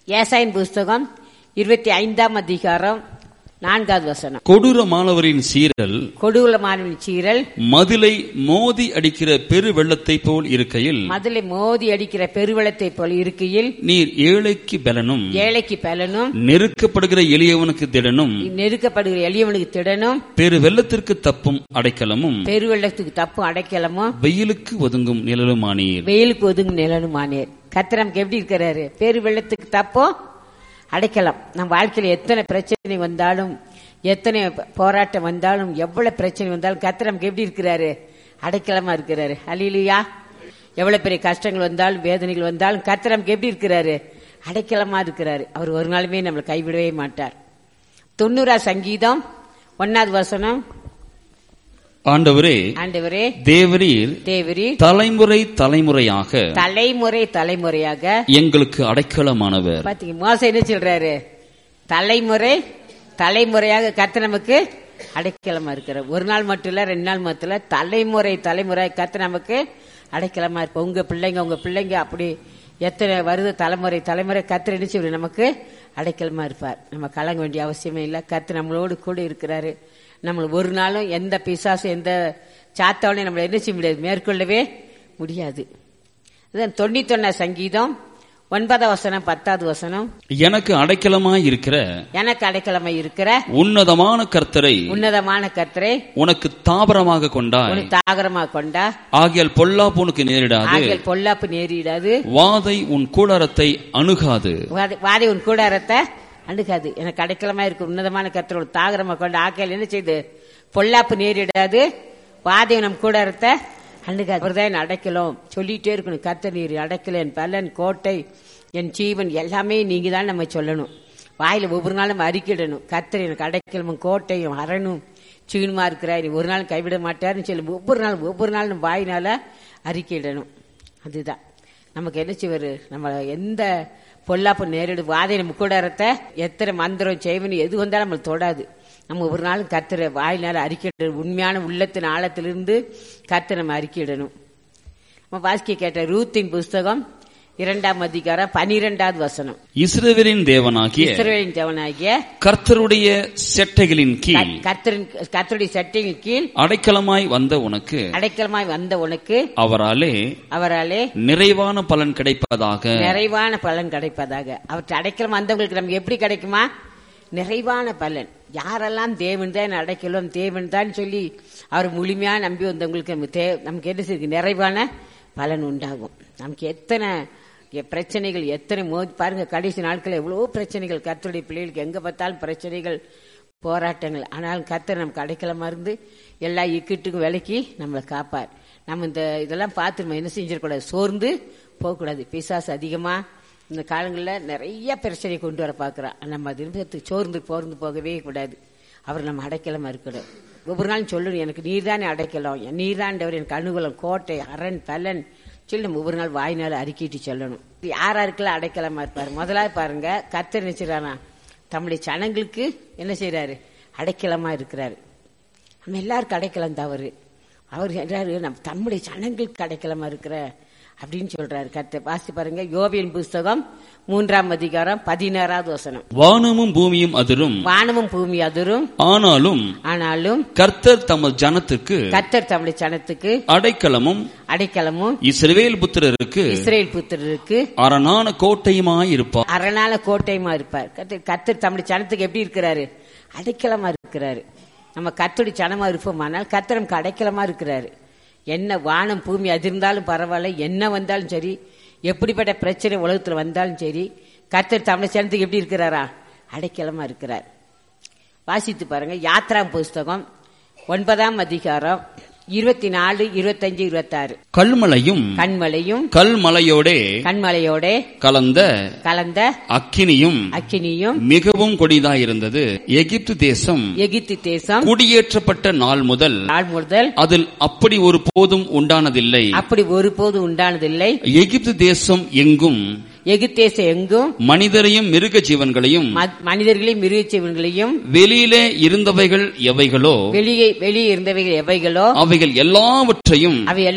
ஏசாயின் புஸ்தகம் இருபத்தி ஐந்தாம் அதிகாரம் நான்காவது வசனம் கொடூரமானவரின் சீரல் கொடூரமான சீரல் மதிலை மோதி அடிக்கிற பெரு வெள்ளத்தை போல் இருக்கையில் மதுளை மோதி அடிக்கிற பெருவெள்ளத்தை போல இருக்கையில் நீர் ஏழைக்கு பலனும் ஏழைக்கு பலனும் நெருக்கப்படுகிற எளியவனுக்கு திடனும் நெருக்கப்படுகிற எளியவனுக்கு திடனும் பெரு வெள்ளத்திற்கு தப்பும் அடைக்கலமும் பெருவெள்ளத்துக்கு தப்பும் அடைக்கலமும் வெயிலுக்கு ஒதுங்கும் நிழலுமானீர் வெயிலுக்கு ஒதுங்கு நிலனுமானேர் கர்த்தர் நமக்கு எப்படி இருக்கிறாரு பேரு வெள்ளத்துக்கு தப்போ அடைக்கலாம் நம்ம வாழ்க்கையில எத்தனை பிரச்சனை வந்தாலும் எத்தனை போராட்டம் வந்தாலும் எவ்வளவு பிரச்சனை வந்தாலும் கர்த்தர் நமக்கு எப்படி இருக்கிறாரு அடைக்கலமா இருக்கிறாரு அலிலியா எவ்வளவு பெரிய கஷ்டங்கள் வந்தாலும் வேதனைகள் வந்தாலும் கர்த்தர் நமக்கு எப்படி இருக்கிறாரு அடைக்கலமா இருக்கிறாரு அவர் ஒரு நாளுமே நம்மளை கைவிடவே மாட்டார் தொண்ணூறா சங்கீதம் ஒன்னாவது வசனம் ஆண்டவரே ஆண்டவரே தேவரீர் தேவரி தலைமுறை தலைமுறையாக தலைமுறை தலைமுறையாக எங்களுக்கு அடைக்கலமானவர் பாத்தீங்க மோசம் என்ன சொல்றாரு தலைமுறை தலைமுறையாக கத்த நமக்கு அடைக்கலமா இருக்கிற ஒரு நாள் மட்டும் இல்ல ரெண்டு நாள் மட்டும் இல்ல தலைமுறை தலைமுறை கத்த நமக்கு அடைக்கலமா இருப்ப உங்க பிள்ளைங்க உங்க பிள்ளைங்க அப்படி எத்தனை வருது தலைமுறை தலைமுறை கத்திர என்ன செய்வாரு நமக்கு அடைக்கலமா இருப்பார் நம்ம கலங்க வேண்டிய அவசியமே இல்லை கத்து நம்மளோடு கூட இருக்கிறாரு நம்ம ஒரு நாளும் எந்த பிசாசு எந்த சாத்தாவளையும் நம்மளை என்ன செய்ய முடியாது மேற்கொள்ளவே முடியாது இதுதான் தொண்ணூத்தொன்னா சங்கீதம் ஒன்பதாம் வசனம் பத்தாவது வசனம் எனக்கு அடைக்கலமாய் இருக்கிற எனக்கு அடைக்கலமை இருக்கிற உன்னதமான கர்த்தரை உன்னதமான கர்த்தரை உனக்கு தாபரமாக கொண்டாய் உனக்கு தாகரமா கொண்டா ஆகியால் பொல்லாப்பு உனக்கு நேரிடாது ஆகியல் பொல்லாப்பு நேரிடாது வாதை உன் கூடாரத்தை அணுகாது வாதை- வாதை உன் கூடாரத்தை அணுகாது எனக்கு அடைக்கலமா இருக்கு உன்னதமான கர்த்தரோட தாகரமா கொண்ட ஆக்கையில் என்ன செய்து பொல்லாப்பு நேரிடாது வாதை நம் கூடாரத்தை அணுகாது அவர்தான் என்னை அடைக்கலம் சொல்லிட்டே இருக்கணும் கர்த்தர் நீர் அடைக்கல என் பலன் கோட்டை என் ஜீவன் எல்லாமே நீங்க தான் நம்ம சொல்லணும் வாயில ஒவ்வொரு நாளும் நம்ம அறிக்கிடணும் கர்த்தர் எனக்கு அடைக்கலமும் கோட்டையும் அரணும் சீனுமா இருக்கிறார் ஒரு நாள் கைவிட மாட்டாருன்னு சொல்லி ஒவ்வொரு நாள் ஒவ்வொரு நாள் நம்ம வாயினால அறிக்கையிடணும் அதுதான் நமக்கு என்ன செய்வாரு நம்ம எந்த பொல்லாப்பு நேரிடு வாதை நம்ம கூடாரத்தை எத்தனை மந்திரம் செய்வனு எது வந்தாலும் நம்மளை தொடாது நம்ம ஒரு நாளும் கத்துற வாயினால அறிக்கையிடணும் உண்மையான உள்ளத்தின் ஆழத்திலிருந்து கத்து நம்ம அறிக்கையிடணும் நம்ம வாசிக்க கேட்ட ரூத்தின் புஸ்தகம் இரண்டாம் அதிகாரம் பனிரெண்டாவது வசனம் இஸ்ரவேலின் தேவனாகிய இஸ்ரவேலின் தேவனாகிய கர்த்தருடைய செட்டைகளின் கீழ் கர்த்தரின் கர்த்தருடைய சட்டையின் கீழ் அடைக்கலமாய் வந்த உனக்கு அடைக்கலமாய் வந்த உனக்கு அவராலே அவராலே நிறைவான பலன் கிடைப்பதாக நிறைவான பலன் கிடைப்பதாக அவற்றை அடைக்கலம் வந்தவங்களுக்கு நமக்கு எப்படி கிடைக்குமா நிறைவான பலன் யாரெல்லாம் தேவன் தான் அடைக்கலம் தேவன் தான் சொல்லி அவர் முழுமையா நம்பி வந்தவங்களுக்கு நமக்கு தே நமக்கு என்ன செய்யுது நிறைவான பலன் உண்டாகும் நமக்கு எத்தனை எ- பிரச்சனைகள் எத்தனை மோதி பாருங்க கடைசி நாட்கள் எவ்வளவோ பிரச்சனைகள் கர்த்தருடைய பிள்ளைகளுக்கு எங்க பார்த்தாலும் பிரச்சனைகள் போராட்டங்கள் ஆனாலும் கர்த்தர் நமக்கு அடைக்கலமா இருந்து எல்லா இக்கட்டுக்கும் விலக்கி நம்மளை காப்பார் நம்ம இந்த இதெல்லாம் பார்த்து நம்ம என்ன செஞ்சிடக்கூடாது சோர்ந்து போகக்கூடாது பிசாசு அதிகமா இந்த காலங்களில் நிறைய பிரச்சனை கொண்டு வர பார்க்குறான் நம்ம அது நிமிஷத்துக்கு சோர்ந்து போர்ந்து போகவே கூடாது அவர் நம்ம அடைக்கலமா இருக்கணும் ஒவ்வொரு நாளும் சொல்லணும் எனக்கு நீர்தானே அடைக்கலம் நீர்தாண்டவர் எனக்கு அனுகூலம் கோட்டை அரண் பலன் சொல்லி நம்ம ஒவ்வொரு நாள் வாய்னால அறிக்கிட்டு சொல்லணும் யார் யாருக்கெல்லாம் அடைக்கலமா இருப்பாரு முதலாவது பாருங்க கர்த்தர் நினைச்சிடறானா தம்முடைய சனங்களுக்கு என்ன செய்யறாரு அடைக்கலமா இருக்கிறாரு நம்ம எல்லாருக்கும் அடைக்கலம் தவறு அவர் சொல்றாரு நம்ம தம்முடைய சனங்களுக்கு அடைக்கலமா இருக்கிற அப்படின்னு சொல்றாரு கத்த வாசி பாருங்க யோபியன் புஸ்தகம் மூன்றாம் அதிகாரம் பதினாறாவது வசனம் வானமும் பூமியும் அதிரும் வானமும் பூமி அதிரும் ஆனாலும் ஆனாலும் கர்த்தர் தமது ஜனத்துக்கு கத்தர் தம்முடைய சனத்துக்கு அடைக்கலமும் அடைக்கலமும் இஸ்ரவேல் புத்திரருக்கு இஸ்ரேல் புத்திரருக்கு அரணான கோட்டையுமாயிருப்பார் அரணால கோட்டையுமா இருப்பார் கத்தர் கத்தர் தம்முடைய சனத்துக்கு எப்படி இருக்கிறாரு அடைக்கலமா இருக்கிறாரு நம்ம கத்தடி சனமா இருப்போமானால் கத்தர் நமக்கு அடைக்கலமா இருக்கிறாரு என்ன வானம் பூமி அதிர்ந்தாலும் பரவாயில்ல என்ன வந்தாலும் சரி எப்படிப்பட்ட பிரச்சனை உலகத்துல வந்தாலும் சரி கத்தர் தமிழ் சனத்துக்கு எப்படி இருக்கிறாரா அடைக்கலமா இருக்கிறார் வாசித்து பாருங்க யாத்ரா புஸ்தகம் ஒன்பதாம் அதிகாரம் இருபத்தி நாலு இருபத்தஞ்சு இருபத்தாறு கல்மலையும் கண்மலையும் கல்மலையோடே கண்மலையோட கலந்த கலந்த அக்கினியும் அக்கினியும் மிகவும் கொடிதாயிருந்தது எகிப்து தேசம் எகிப்து தேசம் குடியேற்றப்பட்ட நாள் முதல் நாள் முதல் அதில் அப்படி ஒரு போதும் உண்டானதில்லை அப்படி ஒருபோது உண்டானதில்லை எகிப்து தேசம் எங்கும் எகிப்தேசம் எங்கும் மனிதரையும் மிருக ஜீவன்களையும் ம- மனிதர்களையும் மிருகச்சீவன்களையும் வெளியிலே இருந்தவைகள் எவைகளோ வெளியே வெளியே இருந்தவைகள் எவைகளோ அவைகள் எல்லாவற்றையும் அவை எல்லாவற்றையும்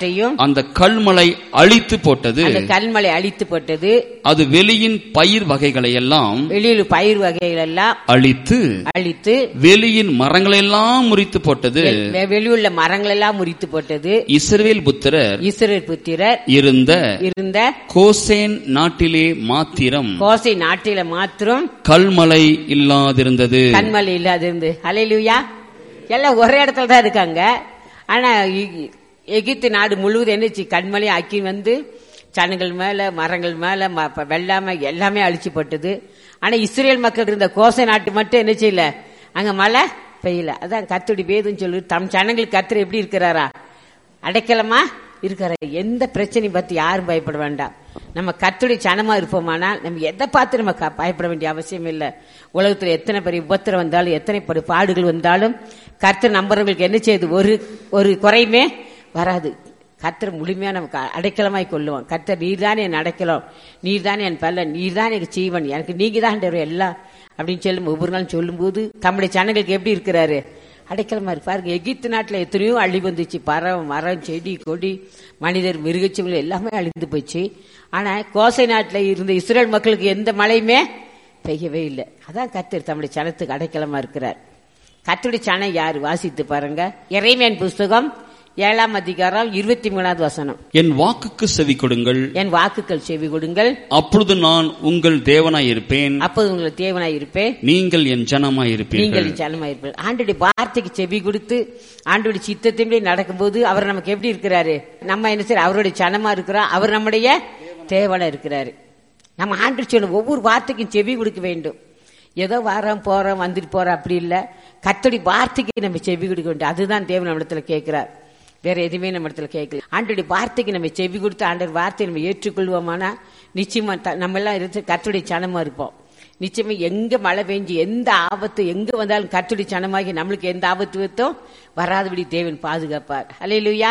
எல்லாவற்றையும் அந்த கல்மலை அழித்து போட்டது அந்த கல்மலை அழித்து போட்டது அது வெளியின் பயிர் வகைகளை எல்லாம் வெளியில் பயிர் வகைகள் எல்லாம் அழித்து அழித்து வெளியின் மரங்களெல்லாம் முறித்து போட்டது வெ- வெளியுள்ள மரங்கள் எல்லாம் முறித்து போட்டது இஸ்ரவேல் புத்திரர் இஸ்ரேல் புத்திரர் இருந்த இருந்த கோசேன் நாட்டிலே மாத்திரம் கோசை நாட்டில மாத்திரம் கல்மலை இல்லாதிருந்தது கண்மலை இல்லாது இருந்து அலையிலுயா எல்லாம் ஒரே இடத்துல தான் இருக்காங்க ஆனா எகி- எகிப்து நாடு முழுவதும் என்னச்சு கண்மலை ஆக்கி வந்து சனங்கள் மேல மரங்கள் மேல ம- ப- வெள்ளாமை எல்லாமே அழிச்சு போட்டது ஆனா இஸ்ரேல் மக்கள் இருந்த கோசை நாட்டு மட்டும் என்ன செய்யல அங்க மழை பெய்யல அதான் கத்துடி பேதுன்னு சொல்லி தம் ஜனங்களுக்கு கத்துற எப்படி இருக்கிறாரா அடைக்கலமா இருக்கிற எந்த பிரச்சனையும் பத்தி யாரும் பயப்பட வேண்டாம் நம்ம கத்துடைய சனமா இருப்போமானால் நம்ம எதை பார்த்து நம்ம க- பயப்பட வேண்டிய அவசியம் இல்லை உலகத்துல எத்தனை பெரிய உபத்திரம் வந்தாலும் எத்தனை பெரிய பாடுகள் வந்தாலும் கர்த்தர் நம்புறவங்களுக்கு என்ன செய்யுது ஒரு ஒரு குறையுமே வராது கர்த்தர் முழுமையா நமக்கு அடைக்கலமாய் கொள்ளுவோம் கர்த்தர் நீர்தானே என் அடைக்கலம் நீர்தானே என் பல்லன் நீர்தான் எனக்கு ஜீவன் எனக்கு நீங்க தான் எல்லாம் அப்படின்னு சொல்லும் ஒவ்வொரு நாளும் சொல்லும்போது தம்முடைய சனங்களுக்கு எப்படி இருக்கிறாரு அடைக்கலமா இருக்கு பாருங்க எகிப்து நாட்டுல எத்தனையோ அழி வந்துச்சு பறவை மரம் செடி கொடி மனிதர் மிருகச்சீவங்கள் எல்லாமே அழிந்து போச்சு ஆனா கோசை நாட்டுல இருந்த இஸ்ரேல் மக்களுக்கு எந்த மழையுமே பெய்யவே இல்லை அதான் கத்தர் தம்முடைய சனத்துக்கு அடைக்கலமா இருக்கிறார் கத்துடைய சனம் யார் வாசித்து பாருங்க இறைமையன் புஸ்தகம் ஏழாம் அதிகாரம் இருபத்தி மூணாவது வசனம் என் வாக்குக்கு செவி கொடுங்கள் என் வாக்குகள் செவி கொடுங்கள் அப்பொழுது நான் உங்கள் தேவனாய் இருப்பேன் அப்போது உங்களுக்கு தேவனாய் இருப்பேன் நீங்கள் என் ஜனமாய் நீங்கள் இருப்பீர்கள் ஜனமாயிருப்பீர்கள் ஆண்டுடைய வார்த்தைக்கு செவி கொடுத்து ஆண்டுடைய சித்தத்தின்படி நடக்கும்போது அவர் நமக்கு எப்படி இருக்கிறாரு நம்ம என்ன செய்ய அவருடைய சனமா இருக்கிறோம் அவர் நம்முடைய தேவனா இருக்கிறாரு நம்ம ஆண்டு சொல்லும் ஒவ்வொரு வார்த்தைக்கும் செவி கொடுக்க வேண்டும் ஏதோ வாரம் போறோம் வந்துட்டு போறோம் அப்படி இல்ல கத்தடி வார்த்தைக்கு நம்ம செவி கொடுக்க வேண்டும் அதுதான் தேவன் நம்ம இடத்துல கேட்கிறார் வேற எதுவுமே நம்ம இடத்துல கேட்கல ஆண்டுடைய வார்த்தைக்கு நம்ம செவி கொடுத்து ஆண்டவர் வார்த்தையை நம்ம ஏற்றுக்கொள்வோமானா நிச்சயமா த- நம்ம எல்லாம் இருந்து கத்துடைய சனமா இருப்போம் நிச்சயமா எங்க மழை பெஞ்சு எந்த ஆபத்து எங்க வந்தாலும் கத்துடி சனமாகி நம்மளுக்கு எந்த ஆபத்து வைத்தோ வராதபடி தேவன் பாதுகாப்பார் அல்லேலூயா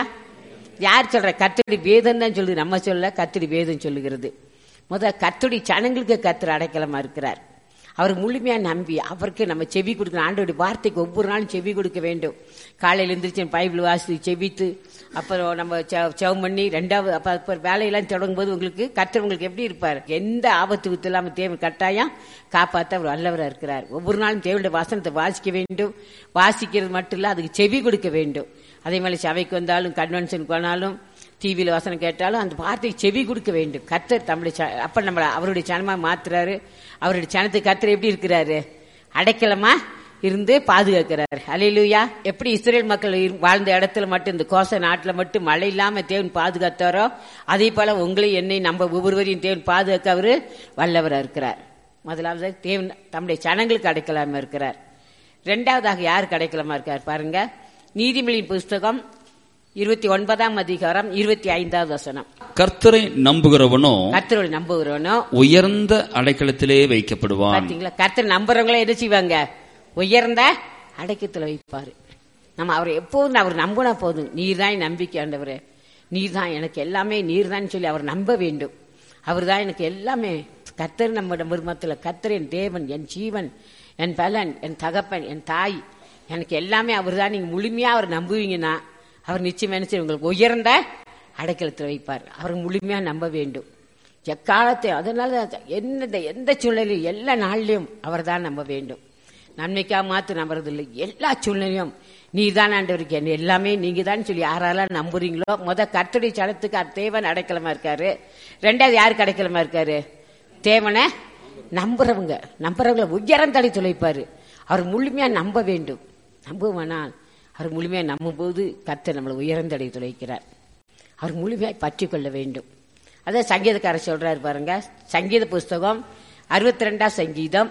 யார் சொல்ற கத்துடி வேதம் தான் சொல்லுது நம்ம சொல்ல கத்துடி வேதம் சொல்லுகிறது முத கத்துடி சனங்களுக்கு கத்துற அடைக்கலமா இருக்கிறார் அவர் முழுமையா நம்பி அவருக்கு நம்ம செவி கொடுக்கணும் ஆண்டோடைய வார்த்தைக்கு ஒவ்வொரு நாளும் செவி கொடுக்க வேண்டும் காலையில எந்திரிச்சு பைபிள் வாசி செவித்து அப்புறம் நம்ம செவ- செவம் பண்ணி ரெண்டாவது அப்ப அப்புறம் வேலையெல்லாம் தொடங்கும் போது உங்களுக்கு கர்த்தர் உங்களுக்கு எப்படி இருப்பார் எந்த ஆபத்து வித்து இல்லாம தேவன் கட்டாயம் காப்பாத்த அவர் வல்லவரா இருக்கிறார் ஒவ்வொரு நாளும் தேவனுடைய வசனத்தை வாசிக்க வேண்டும் வாசிக்கிறது மட்டும் இல்ல அதுக்கு செவி கொடுக்க வேண்டும் அதே மாதிரி சபைக்கு வந்தாலும் கன்வென்ஷன் போனாலும் டிவியில வசனம் கேட்டாலும் அந்த வார்த்தைக்கு செவி கொடுக்க வேண்டும் கர்த்தர் தம்முடைய ச- அப்ப நம்ம அவருடைய சனமா மாத்துறாரு அவருடைய சனத்துக்கு கர்த்தர் எப்படி இருக்கிறாரு அடைக்கலமா இருந்து பாதுகாக்கிறார் அலையிலுயா எப்படி இஸ்ரேல் மக்கள் இரு- வாழ்ந்த இடத்துல மட்டும் இந்த கோச நாட்டுல மட்டும் மழை இல்லாம தேவன் பாதுகாத்தாரோ அதே போல உங்களை என்னை நம்ம ஒவ்வொருவரையும் தேவன் பாதுகாக்க அவரு வல்லவரா இருக்கிறார் முதலாவது தேவன் தம்முடைய சனங்களுக்கு அடைக்கலாம இருக்கிறார் ரெண்டாவதாக யாருக்கு அடைக்கலமா இருக்கார் பாருங்க நீதிமொழியின் புஸ்தகம் இருபத்தி ஒன்பதாம் அதிகாரம் இருபத்தி ஐந்தாவது வசனம் கர்த்தரை நம்புகிறவனோ கர்த்தரோட நம்புகிறவனோ உயர்ந்த அடைக்கலத்திலே வைக்கப்படுவான் பாத்தீங்களா கர்த்தர் நம்புறவங்கள என்ன செய்வாங்க உயர்ந்த அடைக்கத்துல வைப்பாரு நம்ம அவரை எப்போதும் அவர் நம்பினா போதும் நீர் தான் என் நம்பிக்கை ஆண்டவரே நீர் தான் எனக்கு எல்லாமே நீர் தான் சொல்லி அவர் நம்ப வேண்டும் அவர் தான் எனக்கு எல்லாமே கர்த்தர் நம்ம மருமத்துல கர்த்தர் என் தேவன் என் ஜீவன் என் பலன் என் தகப்பன் என் தாய் எனக்கு எல்லாமே அவர் தான் நீங்க முழுமையா அவர் நம்புவீங்கன்னா அவர் நிச்சயம் என்ன செய்வார்? உங்களுக்கு உயர்ந்த அடைக்கலத்தில் வைப்பார் அவர் முழுமையா நம்ப வேண்டும் எக்காலத்தை அதனால எந்த எந்த சூழ்நிலையும் எல்லா நாள்லயும் அவர் தான் நம்ப வேண்டும் நன்மைக்காக மாத்து நம்புறதில்லை எல்லா சூழ்நிலையும் நீ தான் ஆண்டவருக்கு என்ன எல்லாமே நீங்க தான் சொல்லி யாரெல்லாம் நம்புறீங்களோ முத கர்த்தருடைய சனத்துக்கு அவர் தேவன் அடைக்கலமா இருக்காரு ரெண்டாவது யாருக்கு அடைக்கலமா இருக்காரு தேவனை நம்புறவங்க நம்புறவங்களை உயரந்தடை துளைப்பாரு அவர் முழுமையா நம்ப வேண்டும் நம்புவானால் அவர் முழுமையா நம்பும் போது கர்த்தர் நம்மளை உயர்ந்தடை துளைக்கிறார் அவர் முழுமையாய் பற்றி கொள்ள வேண்டும் அதான் சங்கீதக்காரர் சொல்றாரு பாருங்க சங்கீத புஸ்தகம் அறுபத்தி ரெண்டாம் சங்கீதம்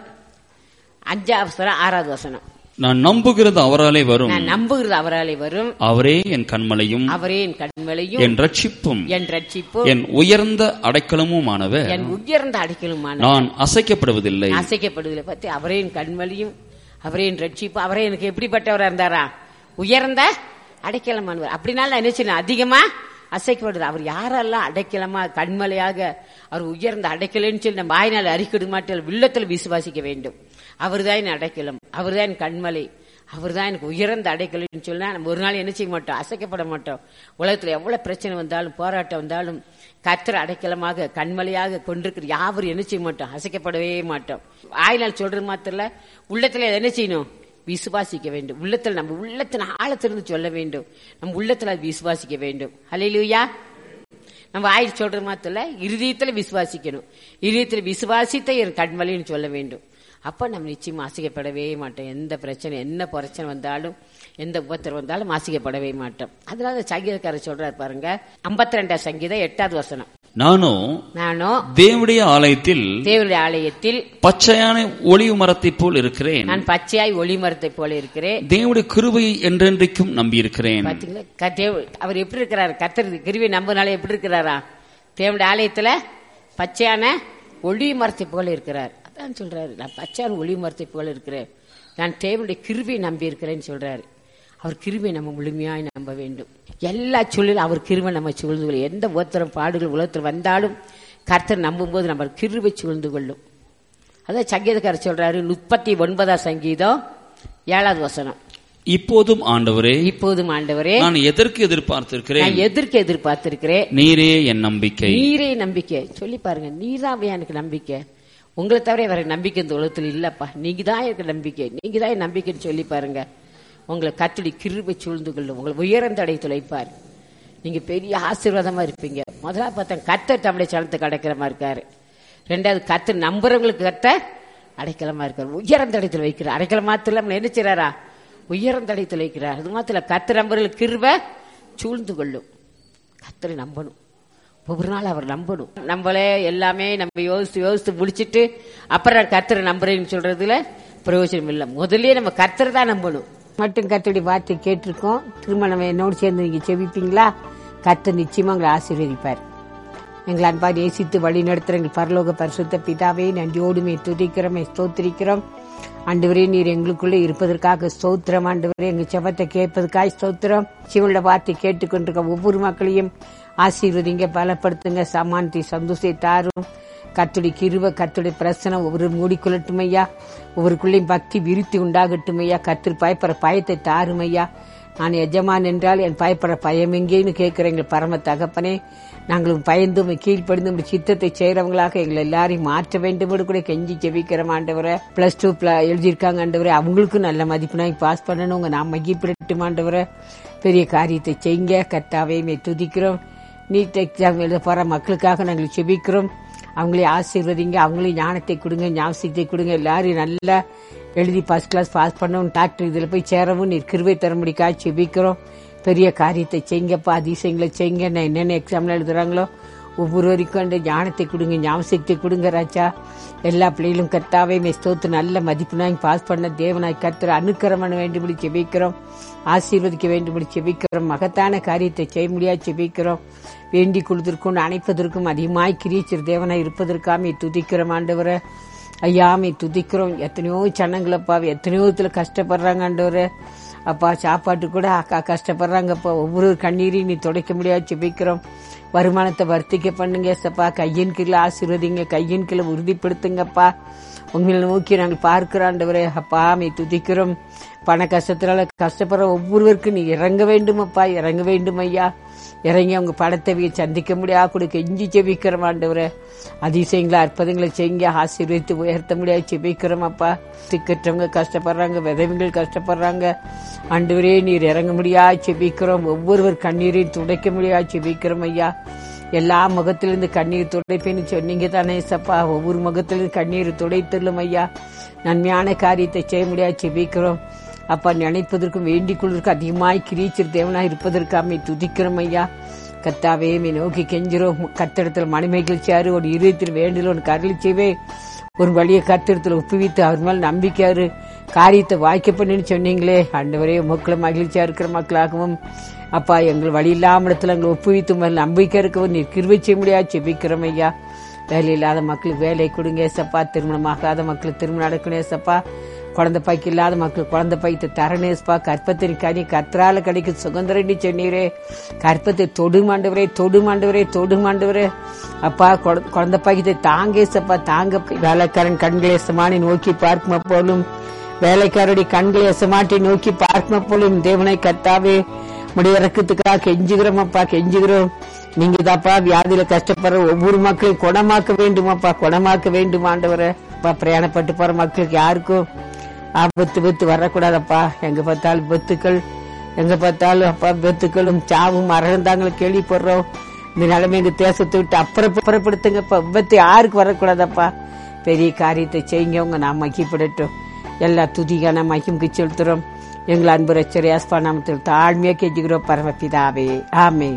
அஞ்சாவது வசனம் ஆறாவது வசனம் நான் நம்புகிறது அவராலே வரும் நான் நம்புகிறது அவராலே வரும் அவரே என் கண்மலையும் அவரே என் கண்மலையும் என் ரட்சிப்பும் என் ரட்சிப்பும் என் உயர்ந்த அடைக்கலமுமானவர் என் உயர்ந்த அடைக்கலுமான நான் அசைக்கப்படுவதில்லை அசைக்கப்படுவதில்லை பத்தி அவரே என் கண்மலையும் அவரே என் ரட்சிப்பு அவரே எனக்கு எப்படிப்பட்டவரா இருந்தாரா உயர்ந்த அடைக்கலமானவர் அப்படினால நான் என்ன செய்யணும் அதிகமா அசைக்கப்படுது அவர் யாரெல்லாம் அடைக்கலமா கண்மலையாக அவர் உயர்ந்த அடைக்கலன்னு சொல்லி நம்ம வாய்நாள் அறிக்கிடு மாட்டல் உள்ளத்தில் விசுவாசிக்க வேண்டும் அவர்தான் என் அடைக்கலம் அவர்தான் என் கண்மலை அவர் தான் எனக்கு உயர்ந்த அடைக்கலன்னு சொன்னா நம்ம ஒரு நாள் என்ன செய்ய மாட்டோம் அசைக்கப்பட மாட்டோம் உலகத்துல எவ்வளவு பிரச்சனை வந்தாலும் போராட்டம் வந்தாலும் கத்திர அடைக்கலமாக கண்மலையாக கொண்டிருக்கிற யாவரும் என்ன செய்ய மாட்டோம் அசைக்கப்படவே மாட்டோம் ஆயினால் சொல்றது மாத்திரல உள்ளத்துல என்ன செய்யணும் விசுவாசிக்க வேண்டும் உள்ளத்துல நம்ம உள்ளத்தின் ஆழத்திலிருந்து சொல்ல வேண்டும் நம்ம உள்ளத்துல அது விசுவாசிக்க வேண்டும் ஹalleluya நம்ம ஆயிரம் சொல்றது மாத்திரல இருதயத்துல விசுவாசிக்கணும் இருதயத்துல விசுவாசித்த என் கண்மலைன்னு சொல்ல வேண்டும் அப்ப நம்ம நிச்சயமா ஆசிக்கப்படவே மாட்டோம் எந்த பிரச்சனை என்ன பிரச்சனை வந்தாலும் எந்த உபத்திரம் வந்தாலும் ஆசிக்கப்படவே மாட்டோம் அதனால சங்கீதக்காரர் சொல்றாரு பாருங்க ஐம்பத்தி ரெண்டாம் சங்கீதம் எட்டாவது வசனம் நானும் நானும் தேவனுடைய ஆலயத்தில் தேவனுடைய ஆலயத்தில் பச்சையான ஒளிவு மரத்தைப் போல் இருக்கிறேன் நான் பச்சையாய் ஒளிமரத்தை போல இருக்கிறேன் தேவனுடைய கிருபையை என்றென்றைக்கும் நம்பியிருக்கிறேன் பாத்தீங்களா க- தேவ- அவர் எப்படி இருக்கிறாரு கத்தர் கிருவி நம்பனால எப்படி இருக்கிறாரா தேவனுடைய ஆலயத்துல பச்சையான ஒளி மரத்தை போல இருக்கிறார் அதான் சொல்றாரு நான் பச்சையான ஒளி மரத்தை போல இருக்கிறேன் நான் தேவனுடைய கிருவியை நம்பி இருக்கிறேன்னு சொல்றாரு அவர் கிருபை நம்ம முழுமையாய் நம்ப வேண்டும் எல்லா சூழலும் அவர் கிருபை நம்ம சூழ்ந்து கொள்ளும் எந்த உத்தரம் பாடுகள் உலகத்தில் வந்தாலும் கர்த்தர் நம்பும்போது நம்ம கிருபை சூழ்ந்து கொள்ளும் அதான் சங்கீதக்காரர் சொல்றாரு முப்பத்தி ஒன்பதாம் சங்கீதம் ஏழாவது வசனம் இப்போதும் ஆண்டவரே இப்போதும் ஆண்டவரே நான் எதற்கு எதிர்பார்த்திருக்கிறேன் நான் எதற்கு எதிர்பார்த்திருக்கிறேன் நீரே என் நம்பிக்கை நீரே நம்பிக்கை சொல்லி பாருங்க நீதான் எனக்கு நம்பிக்கை உங்களை தவிர வேற நம்பிக்கை இந்த உலகத்தில் இல்லப்பா நீங்க தான் எனக்கு நம்பிக்கை நீங்க தான் என் நம்பிக்கைன்னு சொல்லி பாருங்க உங்களை கத்தடி கிருபை சூழ்ந்து கொள்ளும் உங்களை உயர்ந்தடை துளைப்பார் நீங்க பெரிய ஆசீர்வாதமா இருப்பீங்க முதல்ல பார்த்தா கத்தர் தம்முடைய சலத்துக்கு அடைக்கிறமா இருக்காரு ரெண்டாவது கத்து நம்புறவங்களுக்கு கத்த அடைக்கலமா இருக்காரு உயர்ந்த இடத்துல வைக்கிறார் அடைக்கல மாத்திரம் நம்மளை என்ன செய்றாரா உயர்ந்த இடத்துல வைக்கிறார் அது மாத்திரம் கத்து நம்புறவங்களுக்கு கிருபை சூழ்ந்து கொள்ளும் கத்தரை நம்பணும் ஒவ்வொரு நாள் அவர் நம்பணும் நம்மளே எல்லாமே நம்ம யோசித்து யோசித்து முடிச்சிட்டு அப்புறம் கர்த்தரை நம்புறேன்னு சொல்றதுல பிரயோஜனம் இல்லை முதல்லயே நம்ம கர்த்தரை தான் நம்பணும் மட்டும் கத்தடி வார்த்தை கேட்டிருக்கோம் திரும்ப நம்ம என்னோடு சேர்ந்து நீங்க செவிப்பீங்களா கர்த்தர் நிச்சயமா உங்களை ஆசீர்வதிப்பார் எங்களை அன்பா நேசித்து வழி நடத்துற எங்கள் பரலோக பரிசுத்த பிதாவே நன்றியோடுமே துதிக்கிறோம் ஸ்தோத்திரிக்கிறோம் ஆண்டவரே நீர் எங்களுக்குள்ளே இருப்பதற்காக ஸ்தோத்திரம் ஆண்டவரே எங்க செபத்தை கேட்பதற்காக ஸ்தோத்திரம் சிவனுடைய வார்த்தை கேட்டுக்கொண்டிருக்க ஒவ்வொரு மக்களையும் ஆசீர்வதிங்க பலப்படுத்துங்க சமானத்தை சந்தோஷத்தை தாரும் கத்துடி கிருவ கத்துடைய பிரசனம் ஒவ்வொரு மூடிக்கொள்ளட்டும் ஐயா ஒவ்வொருக்குள்ளேயும் பக்தி விருத்தி உண்டாகட்டும் ஐயா கத்து பயப்படுற பயத்தை தாரும் ஐயா நான் எஜமான் என்றால் என் பயப்படுற பயம் எங்கேன்னு கேட்கிற எங்கள் பரம தகப்பனே நாங்களும் பயந்தும் கீழ்ப்படிந்தும் உம்முடைய சித்தத்தை செய்யறவங்களாக எங்களை எல்லாரையும் மாற்ற வேண்டும் கூட கெஞ்சி ஜெபிக்கிறோம் ஆண்டவரை பிளஸ் டூ எழுதியிருக்காங்க ஆண்டவரை அவங்களுக்கும் நல்ல மதிப்பெண்ணாய் பாஸ் பண்ணணும் நான் மகிப்பிடட்டும் ஆண்டவரை பெரிய காரியத்தை செய்யுங்க கர்த்தாவே மே துதிக்கிறோம் நீட் எக்ஸாம் எழுத போற மக்களுக்காக நாங்கள் செபிக்கிறோம் அவங்களே ஆசீர்வதிங்க அவங்களையும் ஞானத்தை கொடுங்க ஞாபகத்தை கொடுங்க எல்லாரும் நல்லா எழுதி ஃபர்ஸ்ட் கிளாஸ் பாஸ் பண்ணவும் டாக்டர் இதில் போய் சேரவும் நீர் கிருவை தர முடிக்கா செபிக்கிறோம் பெரிய காரியத்தை செய்யுங்கப்பா அதிசயங்களை செய்யுங்க நான் என்னென்ன எக்ஸாம்ல எழுதுறாங்களோ ஒவ்வொருவருக்கும் அந்த ஞானத்தை கொடுங்க ஞாபகத்தை கொடுங்க ராஜா எல்லா பிள்ளைகளும் கர்த்தாவே மே ஸ்தோத்து நல்ல மதிப்புனாய் பாஸ் பண்ண தேவனாய் கர்த்தர் அனுக்கிரம் பண்ண வேண்டும்படி செபிக்கிறோம் ஆசீர்வதிக்க வேண்டும்படி செபிக்கிறோம் மகத்தான காரியத்தை செய்ய முடியாது செபிக்கிறோம் வேண்டிக் கொள்வதற்கும் அணைப்பதற்கும் அதிகமாய் கிரீச்சர் தேவனாய் இருப்பதற்காமே துதிக்கிறோம் ஆண்டவரை ஐயாமே துதிக்கிறோம் எத்தனையோ சனங்களப்பா எத்தனையோ இதுல கஷ்டப்படுறாங்க ஆண்டவரே அப்பா சாப்பாட்டு கூட அக்கா கஷ்டப்படுறாங்கப்பா ஒவ்வொரு கண்ணீரையும் நீ துடைக்க முடியாது செபிக்கிறோம் வருமானத்தை வர்த்திக்க பண்ணுங்க ஏசப்பா கையின் கீழே ஆசீர்வதிங்க கையின் கீழே உறுதிப்படுத்துங்கப்பா உங்களை நோக்கி நாங்கள் பார்க்கிற ஆண்டவரே அப்பா மே துதிக்கிறோம் பண கஷ்டத்தினால கஷ்டப்படுற ஒவ்வொருவருக்கும் நீ இறங்க வேண்டும் அப்பா இறங்க வேண்டும் ஐயா இறங்கி அவங்க படத்தை சந்திக்க முடியா கூட கெஞ்சி செபிக்கிறோம் ஆண்டவரே அதிசயங்களை அற்புதங்களை செய்யுங்க ஆசீர்வதித்து உயர்த்த முடியாது செபிக்கிறோம் அப்பா திக்கற்றவங்க கஷ்டப்படுறாங்க விதவைகள் கஷ்டப்படுறாங்க ஆண்டவரே நீர் இறங்க முடியா செபிக்கிறோம் ஒவ்வொருவர் கண்ணீரையும் துடைக்க முடியா செபிக்கிறோம் ஐயா எல்லா முகத்திலிருந்து கண்ணீர் துடைப்பேன்னு சொன்னீங்க தானே சப்பா ஒவ்வொரு முகத்திலிருந்து கண்ணீர் துடைத்துள்ளும் ஐயா நன்மையான காரியத்தை செய்ய முடியாது செபிக்கிறோம் அப்பா நினைப்பதற்கும் வேண்டிக் கொள்வதற்கும் அதிகமாய் கிரீச்சர் தேவனாய் இருப்பதற்காமே துதிக்கிறோம் ஐயா கத்தாவே மே நோக்கி கெஞ்சிரோம் கத்திடத்துல மணிமைகள் சேரு ஒரு இருபத்தில் வேண்டில் ஒன்று கருளி செய்வே ஒரு வழியை கத்திரத்துல ஒப்புவித்து அவர் மேல் நம்பிக்கையாரு காரியத்தை வாய்க்க பண்ணுன்னு சொன்னீங்களே ஆண்டவரே மக்களை மகிழ்ச்சியா இருக்கிற மக்களாகவும் அப்பா எங்கள் வழி இல்லாம இடத்துல எங்களை ஒப்புவித்து மேல் நம்பிக்கை இருக்கவும் நீர் கிருவை செய்ய முடியாது செபிக்கிறோம் ஐயா வேலை இல்லாத மக்களுக்கு வேலை கொடுங்க ஏசப்பா திருமணமாகாத மக்களுக்கு திருமணம் நடக்கணும் ஏசப்பா குழந்தை பாய்க்கு இல்லாத மக்கள் குழந்தை பாய்த்து தரணேஸ்பா கற்பத்தின் கனி கற்றால கிடைக்கும் சுதந்திரண்டி சொன்னீரே கற்பத்தை தொடுமாண்டவரே தொடுமாண்டவரே தொடுமாண்டவரே அப்பா குழ- குழந்தை பாய்க்கத்தை தாங்கேசப்பா தாங்க வேலைக்காரன் கண்களேசமானி நோக்கி பார்க்கும் போலும் வேலைக்காரருடைய கண்களை எசமாட்டி நோக்கி பார்க்கும் போலும் தேவனை கத்தாவே முடிய இறக்கத்துக்காக கெஞ்சுகிறோமப்பா கெஞ்சுகிறோம் நீங்க தாப்பா வியாதியில கஷ்டப்படுற ஒவ்வொரு மக்களையும் குணமாக்க வேண்டுமாப்பா குணமாக்க வேண்டும் ஆண்டவரை அப்பா பிரயாணப்பட்டு போற மக்களுக்கு யாருக்கும் ஆபத்து வித்து வரக்கூடாதப்பா எங்க பார்த்தாலும் வித்துக்கள் எங்க பார்த்தாலும் அப்பா வித்துக்களும் சாவும் மரணந்தாங்களும் கேள்விப்படுறோம் இந்த நிலைமை எங்க தேசத்தை விட்டு அப்புறம் புறப்படுத்துங்கப்பா விபத்து யாருக்கு வரக்கூடாதப்பா பெரிய காரியத்தை செய்யுங்க உங்க நாம் மகிப்படட்டும் எல்லா துதிகான மகிமுக்கு செலுத்துறோம் எங்கள் அன்பு ரச்சரியாஸ்பா நாமத்தில் தாழ்மையா கெஞ்சுகிறோம் பரமபிதாவே ஆமே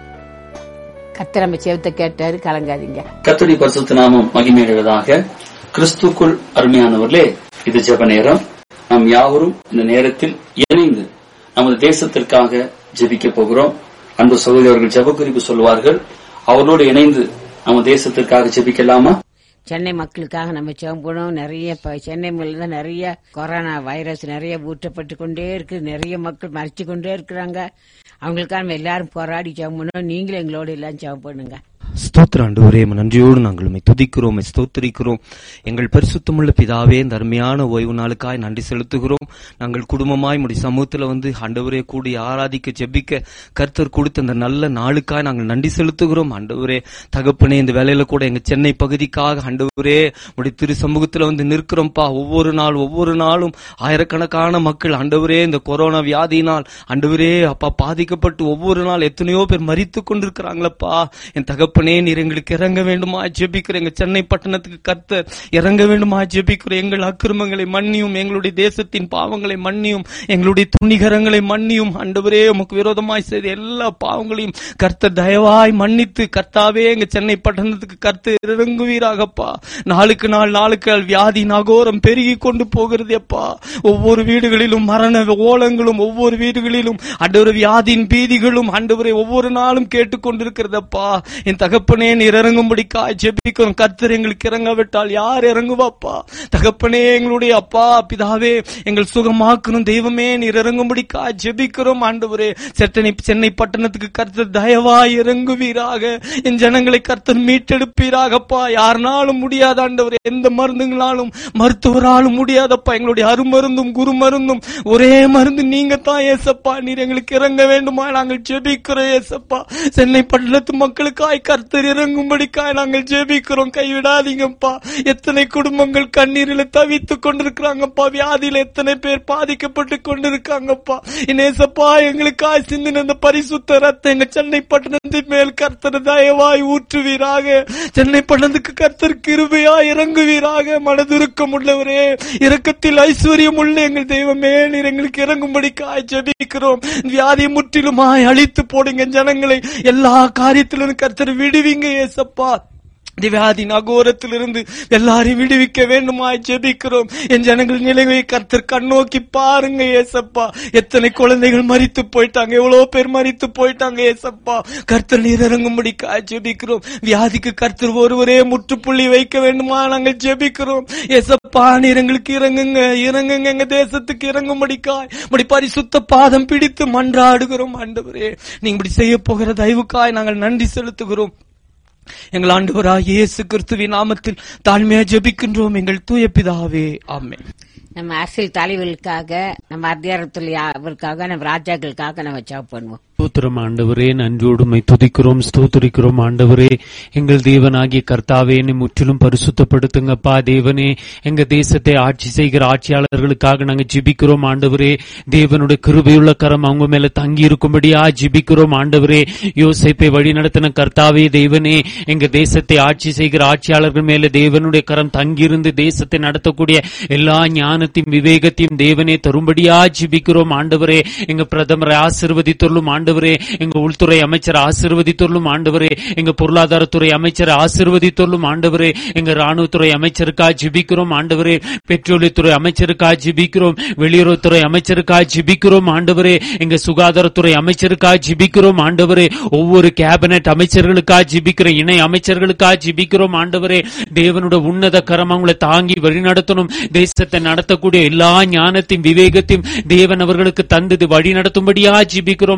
கத்திர நம்ம செவத்தை கேட்டாரு கலங்காதீங்க கர்த்தருடைய பரிசுத்த நாமம் மகிமையுள்ளதாக கிறிஸ்துக்குள் அருமையானவர்களே இது ஜெப நேரம் நாம் யாவரும் இந்த நேரத்தில் இணைந்து நமது தேசத்திற்காக ஜெபிக்க போகிறோம் அன்பு சகோதரர்கள் ஜெப குறிப்பு சொல்வார்கள் அவர்களோடு இணைந்து நம்ம தேசத்திற்காக ஜெபிக்கலாமா சென்னை மக்களுக்காக நம்ம செவம்பணும் நிறைய இப்ப சென்னை மேல தான் நிறைய கொரோனா வைரஸ் நிறைய ஊற்றப்பட்டு கொண்டே இருக்கு நிறைய மக்கள் மறைச்சு கொண்டே இருக்கிறாங்க அவங்களுக்காக நம்ம எல்லாரும் போராடி செவம்பணும் நீங்களும் எங்களோட எல்லாம் செவம் பண்ணுங்க ஸ்தோத்திர ஆண்டவரே உம்மை நன்றியோடு நாங்கள் உம்மை துதிக்கிறோம் உம்மை ஸ்தோத்திரிக்கிறோம் எங்கள் பரிசுத்தமுள்ள பிதாவே இந்த அருமையான ஓய்வு நாளுக்காய் நன்றி செலுத்துகிறோம் நாங்கள் குடும்பமாய் முடி சமூகத்துல வந்து ஆண்டவரே கூடி ஆராதிக்க ஜெபிக்க கர்த்தர் கொடுத்த அந்த நல்ல நாளுக்காய் நாங்கள் நன்றி செலுத்துகிறோம் ஆண்டவரே தகப்பனே இந்த வேலையில கூட எங்க சென்னை பகுதிக்காக ஆண்டவரே முடி திரு சமூகத்துல வந்து நிற்கிறோம்ப்பா ஒவ்வொரு நாள் ஒவ்வொரு நாளும் ஆயிரக்கணக்கான மக்கள் ஆண்டவரே இந்த கொரோனா வியாதியினால் ஆண்டவரே அப்பா பாதிக்கப்பட்டு ஒவ்வொரு நாள் எத்தனையோ பேர் மரித்து கொண்டிருக்கிறாங்களப்பா என் தகப்பனே நீர் எங்களுக்கு இறங்க வேண்டுமா ஜெபிக்கிற எங்க சென்னை பட்டணத்துக்கு கர்த்தர் இறங்க வேண்டுமா ஜெபிக்கிற எங்கள் அக்கிரமங்களை மன்னியும் எங்களுடைய தேசத்தின் பாவங்களை மன்னியும் எங்களுடைய துணிகரங்களை மன்னியும் ஆண்டவரே உமக்கு விரோதமாய் செய்த எல்லா பாவங்களையும் கர்த்தர் தயவாய் மன்னித்து கர்த்தாவே எங்க சென்னை பட்டணத்துக்கு கர்த்தர் இறங்குவீராகப்பா நாளுக்கு நாள் நாளுக்கு நாள் வியாதி நகோரம் பெருகி கொண்டு போகிறது அப்பா ஒவ்வொரு வீடுகளிலும் மரண ஓலங்களும் ஒவ்வொரு வீடுகளிலும் அண்டவர் வியாதியின் பீதிகளும் ஆண்டவரை ஒவ்வொரு நாளும் கேட்டுக்கொண்டிருக்கிறதப்பா என் தகப்பனே நீர் இறங்கும்படிக்காய் ஜெபிக்கிறோம் கர்த்தர் எங்களுக்கு இறங்காவிட்டால் யார் இறங்குவாப்பா தகப்பனே எங்களுடைய அப்பா பிதாவே எங்கள் சுகமாக்கணும் தெய்வமே நீர் இறங்கும்படிக்காய் ஜெபிக்கிறோம் ஆண்டவரே சென்னை சென்னை பட்டணத்துக்கு கர்த்தர் தயவாய் இறங்குவீராக என் ஜனங்களை கர்த்தர் மீட்டெடுப்பீராகப்பா யாருனாலும் முடியாத ஆண்டவரே எந்த மருந்துங்களாலும் மருத்துவராலும் முடியாதப்பா எங்களுடைய அருமருந்தும் குரு மருந்தும் ஒரே மருந்து நீங்க தான் ஏசப்பா நீர் எங்களுக்கு இறங்க வேண்டுமா நாங்கள் ஜெபிக்கிறோம் ஏசப்பா சென்னை பட்டணத்து மக்களுக்காய் கர்த்தர் இறங்கும்படிக்காய் நாங்கள் ஜெபிக்கிறோம் கைவிடாதீங்கப்பா எத்தனை குடும்பங்கள் கண்ணீரில் தவித்துக் கொண்டிருக்கிறாங்கப்பா வியாதியில எத்தனை பேர் பாதிக்கப்பட்டு கொண்டிருக்காங்கப்பா இனேசப்பா எங்களுக்காய் சிந்தின அந்த பரிசுத்த ரத்த எங்க சென்னை பட்டணத்தின் மேல் கர்த்தர் தயவாய் ஊற்றுவீராக சென்னை பட்டணத்துக்கு கர்த்தர் கிருபையா இறங்குவீராக மனதுருக்கம் உள்ளவரே இரக்கத்தில் ஐஸ்வர்யம் உள்ள எங்கள் தெய்வமே நீர் எங்களுக்கு இறங்கும்படிக்காய் ஜெபிக்கிறோம் வியாதி முற்றிலுமாய் அழித்து போடுங்க ஜனங்களை எல்லா காரியத்திலும் கர்த்தர் விடுவீங்க ஏசப்பா திவ்யாதி நகோரத்திலிருந்து எல்லாரையும் விடுவிக்க வேண்டுமாய் ஜெபிக்கிறோம் என் ஜனங்கள் நிலையை கர்த்தர் கண்ணோக்கி பாருங்க ஏசப்பா எத்தனை குழந்தைகள் மரித்து போயிட்டாங்க எவ்வளவு பேர் மரித்து போயிட்டாங்க ஏசப்பா கர்த்தர் நீர் இறங்கும்படி ஜெபிக்கிறோம் வியாதிக்கு கர்த்தர் ஒருவரே முற்றுப்புள்ளி வைக்க வேண்டுமா நாங்கள் ஜெபிக்கிறோம் ஏசப்பா நீர் எங்களுக்கு இறங்குங்க இறங்குங்க எங்க தேசத்துக்கு இறங்கும்படிக்காய் இப்படி பரிசுத்த பாதம் பிடித்து மன்றாடுகிறோம் ஆண்டவரே நீங்க இப்படி செய்ய போகிற தயவுக்காய் நாங்கள் நன்றி செலுத்துகிறோம் எங்கள் ஆண்டவராக இயேசு கிறிஸ்துவின் நாமத்தில் தாழ்மையா ஜெபிக்கின்றோம் எங்கள் தூய பிதாவே ஆமென் நம்ம அரசியல் தலைவர்களுக்காக நம்ம அதிகாரத்தில் அவருக்காக நம்ம ராஜாக்களுக்காக நம்ம ஜெபம் பண்ணுவோம் ஸ்தோத்திரம் ஆண்டவரே நன்றியோடுமை துதிக்கிறோம் ஸ்தோத்திரிக்கிறோம் ஆண்டவரே எங்கள் தேவனாகிய கர்த்தாவே என்னை முற்றிலும் பரிசுத்தப்படுத்துங்கப்பா தேவனே எங்க தேசத்தை ஆட்சி செய்கிற ஆட்சியாளர்களுக்காக நாங்க ஜிபிக்கிறோம் ஆண்டவரே தேவனுடைய கிருபையுள்ள கரம் அவங்க மேல தங்கி இருக்கும்படியா ஜிபிக்கிறோம் ஆண்டவரே யோசைப்பை வழி நடத்தின கர்த்தாவே தேவனே எங்க தேசத்தை ஆட்சி செய்கிற ஆட்சியாளர்கள் மேல தேவனுடைய கரம் தங்கியிருந்து தேசத்தை நடத்தக்கூடிய எல்லா ஞானத்தையும் விவேகத்தையும் தேவனே தரும்படியா ஜிபிக்கிறோம் ஆண்டவரே எங்க பிரதமரை ஆசிர்வதித்துள்ளும் ஆண்டவரே எங்க உள்துறை அமைச்சர் ஆசிர்வதித்துள்ளும் ஆண்டவரே எங்க பொருளாதாரத்துறை அமைச்சர் ஆசிர்வதித்துள்ளும் ஆண்டவரே எங்க ராணுவத்துறை அமைச்சருக்கா ஜிபிக்கிறோம் ஆண்டவரே பெட்ரோலியத்துறை அமைச்சருக்கா ஜிபிக்கிறோம் வெளியுறவுத்துறை அமைச்சருக்கா ஜிபிக்கிறோம் ஆண்டவரே எங்க சுகாதாரத்துறை அமைச்சருக்கா ஜிபிக்கிறோம் ஆண்டவரே ஒவ்வொரு கேபினெட் அமைச்சர்களுக்கா ஜிபிக்கிற இணை அமைச்சர்களுக்கா ஜிபிக்கிறோம் ஆண்டவரே தேவனோட உன்னத கரம் அவங்களை தாங்கி வழிநடத்தணும் தேசத்தை நடத்தக்கூடிய எல்லா ஞானத்தையும் விவேகத்தையும் தேவன் அவர்களுக்கு தந்தது வழி நடத்தும்படியா ஜிபிக்கிறோம் ஆண்டவரே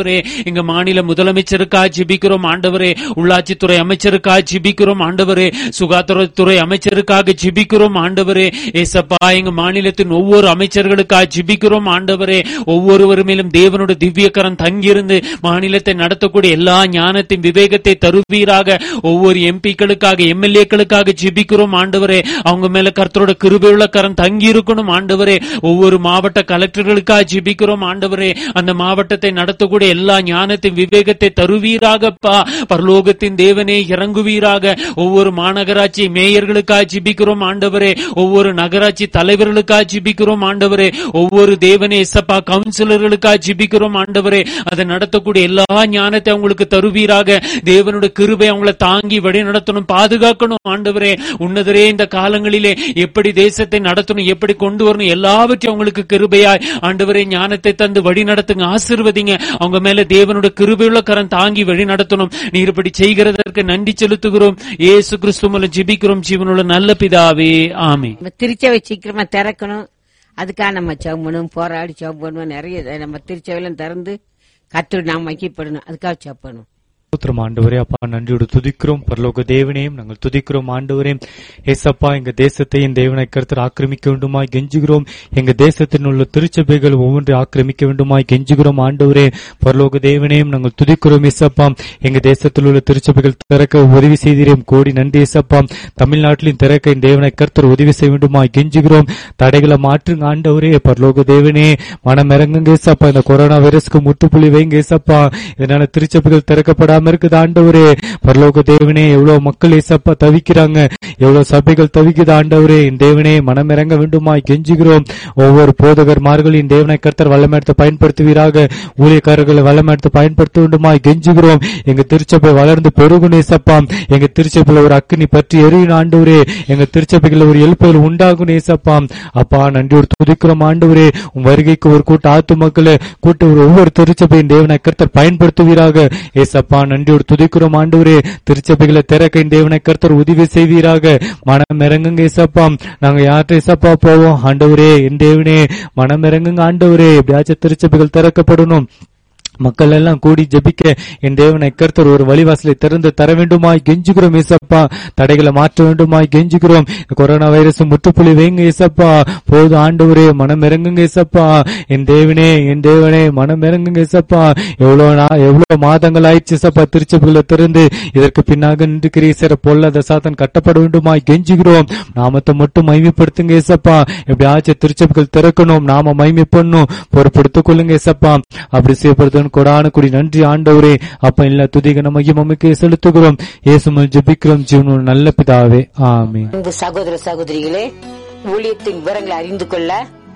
ஆண்டவரே எங்க மாநில முதலமைச்சருக்காக ஜெபிக்கிறோம் ஆண்டவரே உள்ளாட்சித்துறை அமைச்சருக்காக ஜெபிக்கிறோம் ஆண்டவரே சுகாதாரத்துறை அமைச்சருக்காக ஜெபிக்கிறோம் ஆண்டவரே ஏசப்பா எங்க மாநிலத்தின் ஒவ்வொரு அமைச்சர்களுக்காக ஜெபிக்கிறோம் ஆண்டவரே ஒவ்வொருவர் மேலும் தேவனுடைய திவ்யக்கரம் தங்கியிருந்து மாநிலத்தை நடத்தக்கூடிய எல்லா ஞானத்தின் விவேகத்தை தருவீராக ஒவ்வொரு எம்பிக்களுக்காக எம்எல்ஏக்களுக்காக ஜெபிக்கிறோம் ஆண்டவரே அவங்க மேல கர்த்தரோட கிருபையுள்ள கரம் தங்கி இருக்கணும் ஆண்டவரே ஒவ்வொரு மாவட்ட கலெக்டர்களுக்காக ஜெபிக்கிறோம் ஆண்டவரே அந்த மாவட்டத்தை நடத்தக்கூடிய எல்லா ஞானத்தின் விவேகத்தை தருவீராகப்பா பரலோகத்தின் தேவனே இறங்குவீராக ஒவ்வொரு மாநகராட்சி மேயர்களுக்காக ஜெபிக்கிறோம் ஆண்டவரே ஒவ்வொரு நகராட்சி தலைவர்களுக்காக ஜெபிக்கிறோம் ஆண்டவரே ஒவ்வொரு தேவனே எசப்பா கவுன்சிலர்களுக்காக ஜெபிக்கிறோம் ஆண்டவரே அதை நடத்தக்கூடிய எல்லா ஞானத்தை அவங்களுக்கு தருவீராக தேவனுடைய கிருபை அவங்கள தாங்கி வழி நடத்தணும் பாதுகாக்கணும் ஆண்டவரே உன்னதரே இந்த காலங்களிலே எப்படி தேசத்தை நடத்தணும் எப்படி கொண்டு வரணும் எல்லாவற்றையும் அவங்களுக்கு கிருபையாய் ஆண்டவரே ஞானத்தை தந்து வழி நடத்துங்க ஆசிர்வதிங்க அவங்க மேல தேவனுடைய கிருபையுள்ள கரம் தாங்கி வழி நடத்தணும் நீர் இப்படி செய்கிறதற்கு நன்றி செலுத்துகிறோம் ஏசு கிறிஸ்து மூலம் ஜெபிக்கிறோம் ஜீவனுள்ள நல்ல பிதாவே ஆமே நம்ம திருச்சபை சீக்கிரமா திறக்கணும் அதுக்காக நம்ம ஜெபம் பண்ணுவோம் போராடி ஜெபம் பண்ணுவோம் நிறைய நம்ம திருச்சபையெல்லாம் திறந்து கத்து நாம் வைக்கப்படணும் அதுக்காக ஜெபம் பண்ணுவோம் ஸ்தோத்திரம் ஆண்டவரே அப்பா நன்றியோடு துதிக்கிறோம் பரலோக தேவனையும் நாங்கள் துதிக்கிறோம் ஆண்டவரே ஏசப்பா எங்க தேசத்தையும் தேவனை கருத்தர் ஆக்கிரமிக்க வேண்டுமாய் கெஞ்சுகிறோம் எங்க தேசத்தில் உள்ள திருச்சபைகள் ஒவ்வொன்றை ஆக்கிரமிக்க வேண்டுமாய் கெஞ்சுகிறோம் ஆண்டவரே பரலோக தேவனையும் நாங்கள் துதிக்கிறோம் ஏசப்பா எங்க தேசத்தில் உள்ள திருச்சபைகள் திறக்க உதவி செய்தீரேன் கோடி நன்றி ஏசப்பா தமிழ்நாட்டிலும் திறக்க இந்த தேவனை கருத்தர் உதவி செய்ய வேண்டுமாய் கெஞ்சுகிறோம் தடைகளை மாற்றுங்க ஆண்டவரே பரலோக தேவனே மனம் இறங்குங்க ஏசப்பா இந்த கொரோனா வைரஸ்க்கு முற்றுப்புள்ளி வைங்க ஏசப்பா இதனால திருச்சபைகள் திறக்கப்படாம இருக்குது ஆண்டவரே பரலோக தேவனே எவ்வளவு மக்கள் ஏசப்பா தவிக்கிறாங்க எவ்வளவு சபைகள் தவிக்குது ஆண்டவரே இந்த தேவனே மனம் இறங்க வேண்டுமாய் கெஞ்சுகிறோம் ஒவ்வொரு போதகர்மார்களின் தேவனை கர்த்தர் வல்லமெடுத்து பயன்படுத்துவீராக ஊழியக்காரர்களை வல்லமெடுத்து பயன்படுத்த வேண்டுமாய் கெஞ்சுகிறோம் எங்க திருச்சபை வளர்ந்து பெருகும் ஏசப்பா எங்க திருச்சபையில ஒரு அக்கினி பற்றி எரியும் ஆண்டவரே எங்க திருச்சபைகள் ஒரு எழுப்புதல் உண்டாகும் ஏசப்பா அப்பா நன்றியோடு துதிக்கிறோம் ஆண்டவரே உன் வருகைக்கு ஒரு கூட்ட ஆத்து மக்களை கூட்ட ஒரு ஒவ்வொரு திருச்சபையின் தேவனை கர்த்தர் பயன்படுத்துவீராக ஏசப்பா நன்றியோடு துதிக்கிறோம் ஆண்டவரே திருச்சபைகளை திறக்க இந்த தேவனை கர்த்தர் உதவி செய்வீராக மனம் இறங்குங்க ஏசப்பா நாங்க யார்கிட்ட ஏசப்பா போவோம் ஆண்டவரே என் தேவனே மனம் இறங்குங்க ஆண்டவரே எப்படியாச்சும் திருச்சபைகள் திறக்கப்படணும் மக்கள் எல்லாம் கூடி ஜெபிக்க என் தேவனை கர்த்தர் ஒரு வழிவாசலை திறந்து தர வேண்டுமாய் கெஞ்சுகிறோம் ஏசப்பா தடைகளை மாற்ற வேண்டுமாய் கெஞ்சுகிறோம் இந்த கொரோனா வைரஸ் முற்றுப்புள்ளி வைங்க ஏசப்பா போது ஆண்டவரே மனம் இறங்குங்க ஏசப்பா என் தேவனே என் தேவனே மனம் இறங்குங்க ஏசப்பா எவ்வளவு நா- எவ்வளவு மாதங்கள் ஆயிடுச்சு ஏசப்பா திருச்சபைகளை திறந்து இதற்கு பின்னாக நின்று கிரீசர பொல்லாத சாத்தன் கட்டப்பட வேண்டுமாய் கெஞ்சுகிறோம் நாமத்தை மட்டும் மைமைப்படுத்துங்க ஏசப்பா எப்படியாச்சும் திருச்சபைகள் திறக்கணும் நாம மைமை பண்ணும் பொறுப்படுத்திக் கொள்ளுங்க ஏசப்பா அப்படி செய்யப்படுதுன்னு கொடான குடி நன்றி ஆண்டவரே அப்ப எல்லா துதிக மையம் அமைக்க செலுத்துகிறோம் இயேசுமல் ஜெபிக்கிறோம் ஜீவனோட நல்ல பிதாவே ஆமென் அன்பு சகோதர சகோதரிகளே ஊழியத்தின் விவரங்களை அறிந்து கொள்ள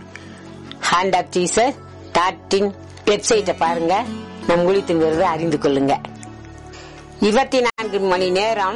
ஹேண்ட் ஆப் ஜீசஸ் டாட்டின் வெப்சைட்டை பாருங்க நம் ஊழியத்தின் விவரத்தை அறிந்து கொள்ளுங்க இருபத்தி நான்கு மணி நேரம்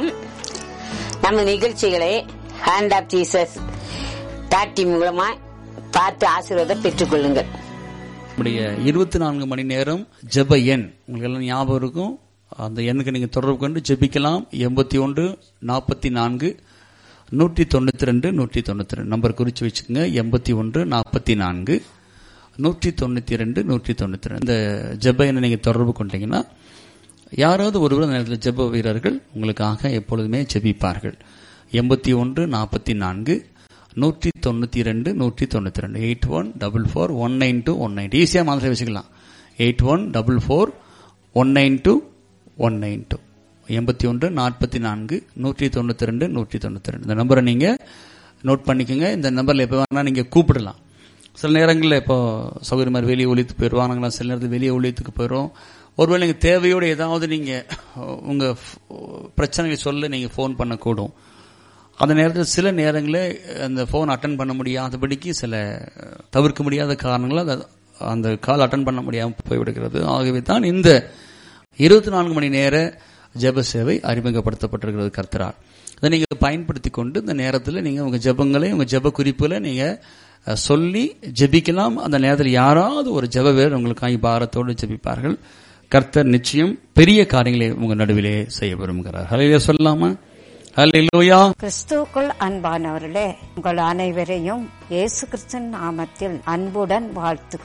நம்ம நிகழ்ச்சிகளை ஹேண்ட் ஆப் ஜீசஸ் டாட்டி மூலமா பார்த்து ஆசீர்வாதம் பெற்றுக்கொள்ளுங்கள் நம்முடைய இருபத்தி நான்கு மணி நேரம் ஜெப எண் உங்களுக்கு எல்லாம் ஞாபகம் இருக்கும் அந்த எண்ணுக்கு நீங்க தொடர்பு கொண்டு ஜெபிக்கலாம் எண்பத்தி ஒன்று நாற்பத்தி நான்கு நூற்றி தொண்ணூத்தி ரெண்டு நூற்றி தொண்ணூத்தி ரெண்டு நம்பர் குறிச்சு வச்சுக்கோங்க எண்பத்தி ஒன்று நாற்பத்தி நான்கு நூற்றி தொண்ணூத்தி ரெண்டு நூற்றி தொண்ணூத்தி ரெண்டு இந்த ஜெப எண்ணை நீங்க தொடர்பு கொண்டீங்கன்னா யாராவது ஒருவர் அந்த நேரத்தில் ஜெப வீரர்கள் உங்களுக்காக எப்பொழுதுமே ஜெபிப்பார்கள் எண்பத்தி ஒன்று நாற்பத்தி நான்கு நூற்றி தொண்ணூற்றி ரெண்டு நூற்றி தொண்ணூற்றி ரெண்டு eight one double four one nine two one nine ஈஸியாக மாதிரி வச்சுக்கலாம் eight one double four one nine two one nine two எண்பத்தி ஒன்று நாற்பத்தி நான்கு நூற்றி தொண்ணூற்றி ரெண்டு நூற்றி தொண்ணூற்றி ரெண்டு இந்த நம்பரை நீங்கள் நோட் பண்ணிக்கோங்க இந்த நம்பரில் எப்போ வேணால் நீங்கள் கூப்பிடலாம் சில நேரங்களில் இப்போ சௌகரிய மாதிரி வெளியே ஒழித்து போயிடுவோம் நாங்களாம் சில நேரத்தில் வெளியே ஒழித்துக்கு போயிடுவோம் ஒருவேளை நீங்கள் தேவையோடு ஏதாவது நீங்கள் உங்கள் பிரச்சனைகளை சொல்ல நீங்கள் ஃபோன் பண்ணக்கூடும் அந்த நேரத்தில் சில நேரங்களில் அந்த ஃபோன் அட்டன் பண்ண முடியாதபடிக்கு சில அஹ், தவிர்க்க முடியாத காரணங்களால் அது- அந்த கால் அட்டன் பண்ண முடியாமல் போய்விடுகிறது ஆகவே தான் இந்த இருபத்தி நான்கு மணி நேர ஜெப சேவை அறிமுகப்படுத்தப்பட்டிருக்கிறது கர்த்தரால் இதை நீங்கள் பயன்படுத்தி கொண்டு இந்த நேரத்தில் நீங்கள் உங்கள் ஜெபங்களை உங்கள் ஜெப குறிப்புகளை நீங்கள் அஹ், சொல்லி ஜெபிக்கலாம் அந்த நேரத்தில் யாராவது ஒரு ஜெப வீரர் உங்களுக்காக பாரத்தோடு ஜெபிப்பார்கள் கர்த்தர் நிச்சயம் பெரிய காரியங்களை உங்கள் நடுவிலே செய்ய விரும்புகிறார் ஹலையிலே சொல்லாமா ஹalleluya கிறிஸ்துவுக்குள் அன்பானவர்களே உங்கள் அனைவரையும் இயேசு கிறிஸ்துவின் நாமத்தில் அன்புடன் வாழ்த்துகிறோம்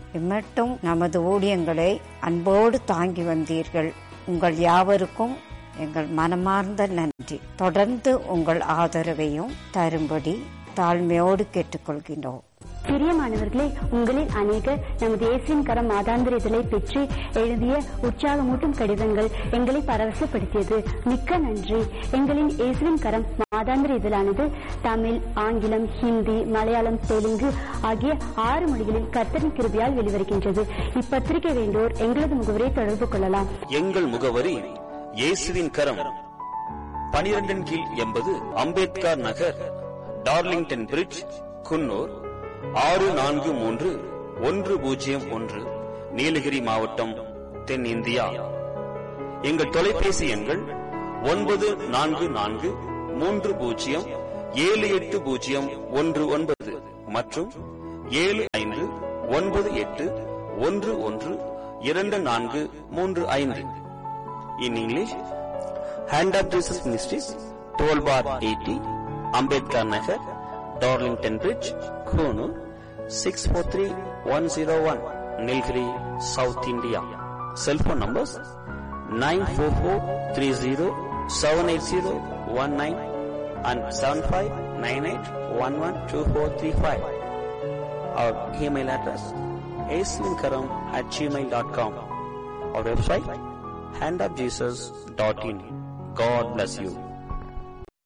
இம்மட்டும் நமது ஊழியங்களை அன்போடு தாங்கி வந்தீர்கள் உங்கள் யாவருக்கும் எங்கள் மனமார்ந்த நன்றி தொடர்ந்து உங்கள் ஆதரவையும் தரும்படி தாழ்மையோடு கேட்டுக்கொள்கின்றோம் பிரியமானவர்களே உங்களில் அநேகர் நமது இயேசுவின் கரம் மாதாந்திர இதழை பெற்று எழுதிய உற்சாகமூட்டும் கடிதங்கள் எங்களை பரவசப்படுத்தியது மிக்க நன்றி எங்களின் இயேசுவின் கரம் மாதாந்திர இதழானது தமிழ் ஆங்கிலம் ஹிந்தி மலையாளம் தெலுங்கு ஆகிய ஆறு மொழிகளில் கர்த்தரின் கிருபியால் வெளிவருகின்றது இப்பத்திரிகை வேண்டோர் எங்களது முகவரை தொடர்பு கொள்ளலாம் எங்கள் முகவரி இயேசுவின் கரம் பனிரெண்டின் கீழ் எண்பது அம்பேத்கர் நகர் டார்லிங்டன் பிரிட்ஜ் குன்னூர் ஆறு நான்கு மூன்று ஒன்று பூஜ்ஜியம் ஒன்று நீலகிரி மாவட்டம் தென்னிந்தியா எங்கள் தொலைபேசி எண்கள் ஒன்பது நான்கு நான்கு மூன்று பூஜ்ஜியம் ஏழு எட்டு பூஜ்ஜியம் ஒன்று ஒன்பது மற்றும் ஏழு ஐந்து ஒன்பது எட்டு ஒன்று ஒன்று இரண்டு நான்கு மூன்று ஐந்து in English hand of Jesus ministries twelve bar eighty Ambedkar Nagar Darlington bridge Coonoor six four three one zero one Nilgiri south India cellphone numbers nine four four three zero seven eight zero one nine and seven five nine eight one one two four three five our email address ஏஸ்லின்கரம் at Gmail dot com our website handofjesus.in. God bless you.